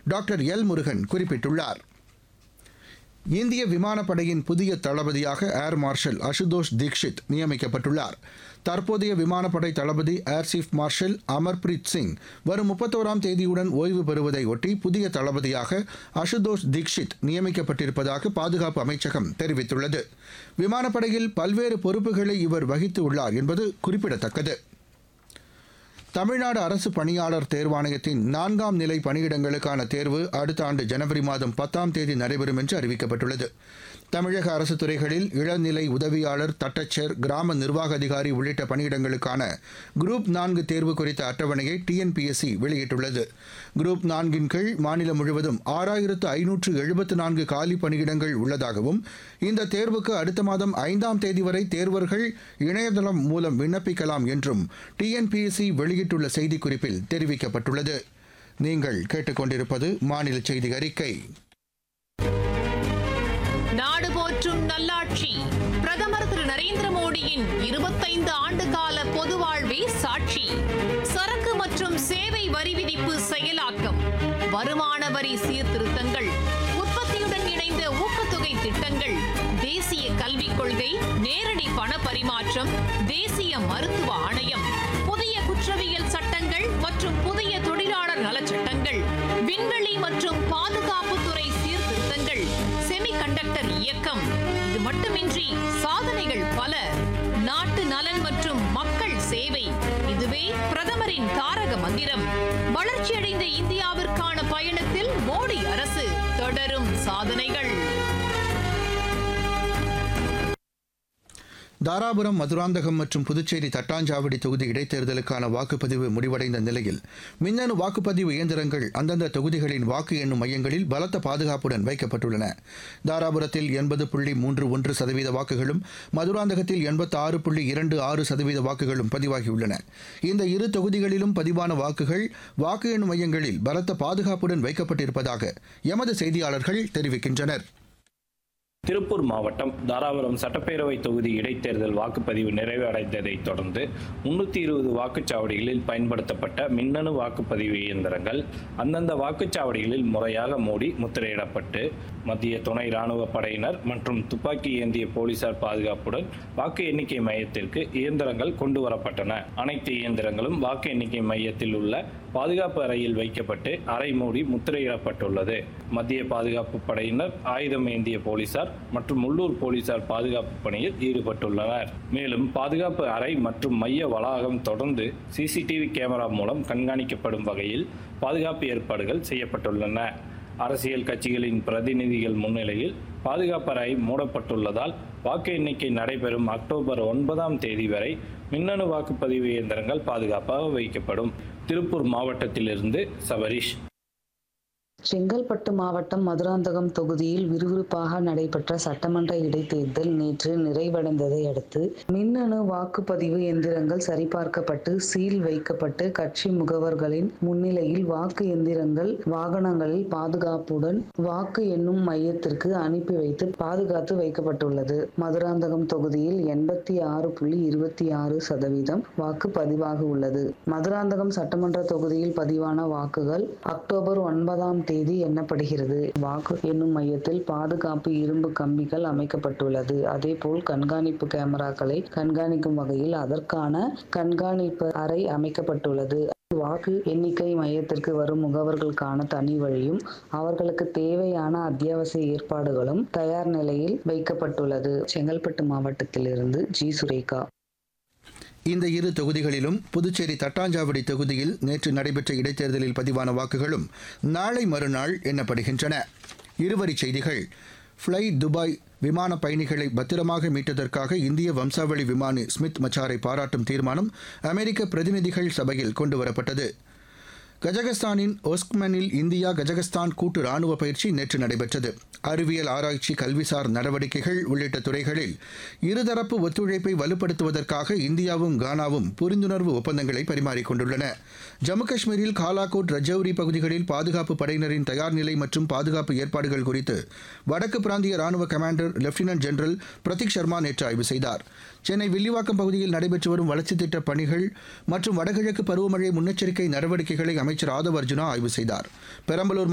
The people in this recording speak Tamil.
டாக்டர் எல் முருகன் குறிப்பிட்டுள்ளார் இந்திய விமானப்படையின் புதிய தளபதியாக ஏர் மார்ஷல் அசுதோஷ் தீக்ஷித் நியமிக்கப்பட்டுள்ளார் தற்போதைய விமானப்படை தளபதி air chief marshal Amarpreet Singh வரும் முப்பத்தோராம் தேதியுடன் ஓய்வு பெறுவதை ஒட்டி புதிய தளபதியாக அசுதோஷ் தீக்ஷித் நியமிக்கப்பட்டிருப்பதாக பாதுகாப்பு அமைச்சகம் தெரிவித்துள்ளது விமானப்படையில் பல்வேறு பொறுப்புகளை இவர் வகித்து உள்ளார் என்பது குறிப்பிடத்தக்கது தமிழ்நாடு அரசு பணியாளர் தேர்வாணையத்தின் நான்காம் நிலை பணியிடங்களுக்கான தேர்வு அடுத்த ஆண்டு ஜனவரி மாதம் பத்தாம் தேதி நடைபெறும் என்று அறிவிக்கப்பட்டுள்ளது தமிழக அரசு துறைகளில் இளநிலை உதவியாளர் தட்டச்சர் கிராம நிர்வாக அதிகாரி உள்ளிட்ட பணியிடங்களுக்கான குரூப் நான்கு தேர்வு குறித்த அட்டவணையை டிஎன்பிஎஸ்சி வெளியிட்டுள்ளது குரூப் நான்கின் கீழ் மாநிலம் முழுவதும் ஆறாயிரத்து ஐநூற்று எழுபத்து நான்கு காலி பணியிடங்கள் உள்ளதாகவும் இந்த தேர்வுக்கு அடுத்த மாதம் ஐந்தாம் தேதி வரை தேர்வர்கள் இணையதளம் மூலம் விண்ணப்பிக்கலாம் என்றும் டிஎன்பிஎஸ்சி வெளியிட்டுள்ள செய்திக்குறிப்பில் தெரிவிக்கப்பட்டுள்ளது நீங்கள் கேட்டுக்கொண்டிருப்பது மாநில செய்தி அறிக்கை நாடு போற்றும் நல்லாட்சி பிரதமர் திரு நரேந்திர மோடியின் இருபத்தைந்து ஆண்டு கால பொது வாழ்வே சாட்சி சரக்கு மற்றும் சேவை வரி விதிப்பு செயலாக்கம் வருமான வரி சீர்திருத்தங்கள் உற்பத்தியுடன் இணைந்த ஊக்கத்தொகை திட்டங்கள் தேசிய கல்விக் கொள்கை நேரடி பண பரிமாற்றம் தேசிய மருத்துவ ஆணையம் புதிய குற்றவியல் சட்டங்கள் மற்றும் புதிய தொழிலாளர் நலச்சட்டங்கள் விண்வெளி மற்றும் பாதுகாப்புத்துறை சீர்திருத்தங்கள் செமிகண்டக்டர் இயக்கம் இது மட்டுமின்றி சாதனைகள் பல நாட்டு நலன் மற்றும் மக்கள் சேவை இதுவே பிரதமரின் தாரக மந்திரம் வளர்ச்சியடைந்த இந்தியாவிற்கான பயணத்தில் மோடி அரசு தொடரும் சாதனைகள் தாராபுரம் மதுராந்தகம் மற்றும் புதுச்சேரி தட்டாஞ்சாவடி தொகுதி இடைத்தேர்தலுக்கான வாக்குப்பதிவு முடிவடைந்த நிலையில் மின்னணு வாக்குப்பதிவு இயந்திரங்கள் அந்தந்த தொகுதிகளின் வாக்கு எண்ணும் மையங்களில் பலத்த பாதுகாப்புடன் வைக்கப்பட்டுள்ளன தாராபுரத்தில் எண்பது புள்ளி மூன்று ஒன்று சதவீத வாக்குகளும் மதுராந்தகத்தில் எண்பத்தி ஆறு புள்ளி இரண்டு ஆறு சதவீத வாக்குகளும் பதிவாகியுள்ளன இந்த இரு தொகுதிகளிலும் பதிவான வாக்குகள் வாக்கு எண்ணும் மையங்களில் பலத்த பாதுகாப்புடன் வைக்கப்பட்டிருப்பதாக எமது செய்தியாளர்கள் தெரிவிக்கின்றனர் திருப்பூர் மாவட்டம் தாராபுரம் சட்டப்பேரவை தொகுதி இடைத்தேர்தல் வாக்குப்பதிவு நிறைவடைந்ததைத் தொடர்ந்து முன்னூற்றி இருபது வாக்குச்சாவடிகளில் பயன்படுத்தப்பட்ட மின்னணு வாக்குப்பதிவு இயந்திரங்கள் அந்தந்த வாக்குச்சாவடிகளில் முறையாக மூடி முத்திரையிடப்பட்டு மத்திய துணை ராணுவ படையினர் மற்றும் துப்பாக்கி ஏந்திய போலீசார் பாதுகாப்புடன் வாக்கு எண்ணிக்கை மையத்திற்கு இயந்திரங்கள் கொண்டு வரப்பட்டன அனைத்து இயந்திரங்களும் வாக்கு எண்ணிக்கை மையத்தில் உள்ள பாதுகாப்பு அறையில் வைக்கப்பட்டு அறை மூடி முத்திரையிடப்பட்டுள்ளது மத்திய பாதுகாப்பு படையினர் ஆயுதம் ஏந்திய போலீசார் மற்றும் உள்ளூர் போலீசார் பாதுகாப்பு பணியில் ஈடுபட்டுள்ளனர் மேலும் பாதுகாப்பு அறை மற்றும் மைய வளாகம் தொடர்ந்து சிசிடிவி கேமரா மூலம் கண்காணிக்கப்படும் வகையில் பாதுகாப்பு ஏற்பாடுகள் செய்யப்பட்டுள்ளன அரசியல் கட்சிகளின் பிரதிநிதிகள் முன்னிலையில் பாதுகாப்பு அறை மூடப்பட்டுள்ளதால் வாக்கு எண்ணிக்கை நடைபெறும் அக்டோபர் ஒன்பதாம் தேதி வரை மின்னணு வாக்குப்பதிவு இயந்திரங்கள் பாதுகாப்பாக வைக்கப்படும் திருப்பூர் மாவட்டத்திலிருந்து சபரிஷ் செங்கல்பட்டு மாவட்டம் மதுராந்தகம் தொகுதியில் விறுவிறுப்பாக நடைபெற்ற சட்டமன்ற இடைத்தேர்தல் நேற்று நிறைவடைந்ததை அடுத்து மின்னணு வாக்குப்பதிவு எந்திரங்கள் சரிபார்க்கப்பட்டு சீல் வைக்கப்பட்டு கட்சி முகவர்களின் முன்னிலையில் வாக்கு எந்திரங்கள் வாகனங்களில் பாதுகாப்புடன் வாக்கு எண்ணும் மையத்திற்கு அனுப்பி வைத்து பாதுகாத்து வைக்கப்பட்டுள்ளது மதுராந்தகம் தொகுதியில் எண்பத்தி ஆறு புள்ளி இருபத்தி ஆறு சதவீதம் வாக்கு பதிவாக உள்ளது மதுராந்தகம் சட்டமன்ற தொகுதியில் பதிவான வாக்குகள் அக்டோபர் ஒன்பதாம் தேதி எண்ணப்படுகிறது வாக்கு எண்ணும் மையத்தில் பாதுகாப்பு இரும்பு கம்பிகள் அமைக்கப்பட்டுள்ளது அதேபோல் கண்காணிப்பு கேமராக்களை கண்காணிக்கும் வகையில் அதற்கான கண்காணிப்பு அறை அமைக்கப்பட்டுள்ளது வாக்கு எண்ணிக்கை மையத்திற்கு வரும் முகவர்களுக்கான தனி வழியும் அவர்களுக்கு தேவையான அத்தியாவசிய ஏற்பாடுகளும் தயார் நிலையில் வைக்கப்பட்டுள்ளது செங்கல்பட்டு மாவட்டத்திலிருந்து ஜி சுரேகா இந்த இரு தொகுதிகளிலும் புதுச்சேரி தட்டாஞ்சாவடி தொகுதியில் நேற்று நடைபெற்ற இடைத்தேர்தலில் பதிவான வாக்குகளும் நாளை மறுநாள் எண்ணப்படுகின்றன இருவரிச் செய்திகள் ஃப்ளை துபாய் விமான பயணிகளை பத்திரமாக மீட்டதற்காக இந்திய வம்சாவளி விமானி ஸ்மித் மச்சாரை பாராட்டும் தீர்மானம் அமெரிக்க பிரதிநிதிகள் சபையில் கொண்டுவரப்பட்டது கஜகஸ்தானின் ஒஸ்க்மனில் இந்தியா கஜகஸ்தான் கூட்டு ராணுவ பயிற்சி நேற்று நடைபெற்றது அறிவியல் ஆராய்ச்சி கல்விசார் நடவடிக்கைகள் உள்ளிட்ட துறைகளில் இருதரப்பு ஒத்துழைப்பை வலுப்படுத்துவதற்காக இந்தியாவும் கானாவும் புரிந்துணர்வு ஒப்பந்தங்களை பரிமாறிக்கொண்டுள்ளன ஜம்மு காஷ்மீரில் காலாகோட் ரஜௌரி பகுதிகளில் பாதுகாப்பு படையினரின் தயார் நிலை மற்றும் பாதுகாப்பு ஏற்பாடுகள் குறித்து வடக்கு பிராந்திய ராணுவ commander lieutenant general Prateek Sharma நேற்று ஆய்வு செய்தார் சென்னை வில்லிவாக்கம் பகுதியில் நடைபெற்று வரும் வளர்ச்சித் திட்டப் பணிகள் மற்றும் வடகிழக்கு பருவமழை முன்னெச்சரிக்கை நடவடிக்கைகளை அமைச்சர் ஆதவ் அர்ஜுனா ஆய்வு செய்தார் பெரம்பலூர்